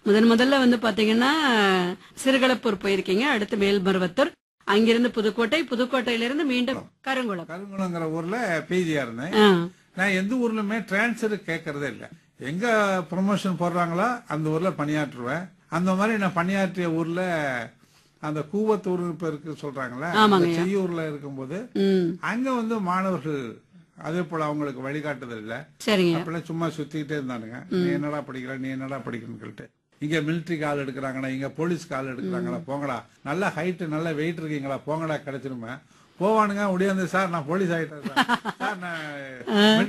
முதன் முதல்ல வந்து பாத்தீங்கன்னா சிறுகளப்பூர் போயிருக்கீங்க அடுத்து மேல்மருவத்தூர் அங்கிருந்து புதுக்கோட்டை புதுக்கோட்டையில இருந்து மீண்டும் கருங்குளம் கருங்குளங்கிற ஊர்ல பிஜியா இருந்தேன் ஆ, நான் எந்த ஊர்லயுமே டிரான்ஸ்ஃபர் கேட்கறதே இல்ல எங்க ப்ரொமோஷன் போடுறாங்களோ அந்த ஊர்ல பணியாற்றுவேன் அந்த மாதிரி நான் பணியாற்றிய ஊர்ல அந்த கூவத்தூர் இப்ப இருக்கு சொல்றாங்களே அந்த செய்யூர்ல இருக்கும்போது ம் அங்க வந்து மாணவர்கள் அதே போல அவங்களுக்கு வழிகாட்டுதல் இல்ல சரிங்க அப்பெல்லாம் சும்மா சுத்திக்கிட்டே இருந்தானுங்க நீ என்னடா படிக்கிற நீ என்னடா படிக்கணும்னு சொல்லிட்டு இங்க மிலிட்டரிக்கு ஆள் எடுக்கிறாங்கடா இங்க போலீஸ்க்கு ஆள் எடுக்கிறாங்களா போங்கடா நல்ல ஹைட் நல்ல வெயிட் இருக்கீங்களா போங்கடா கிடைச்சிருமே போவானுங்க முடியாது சார் நான் போலீஸ் ஆயிட்டேன் சார். சார் நான்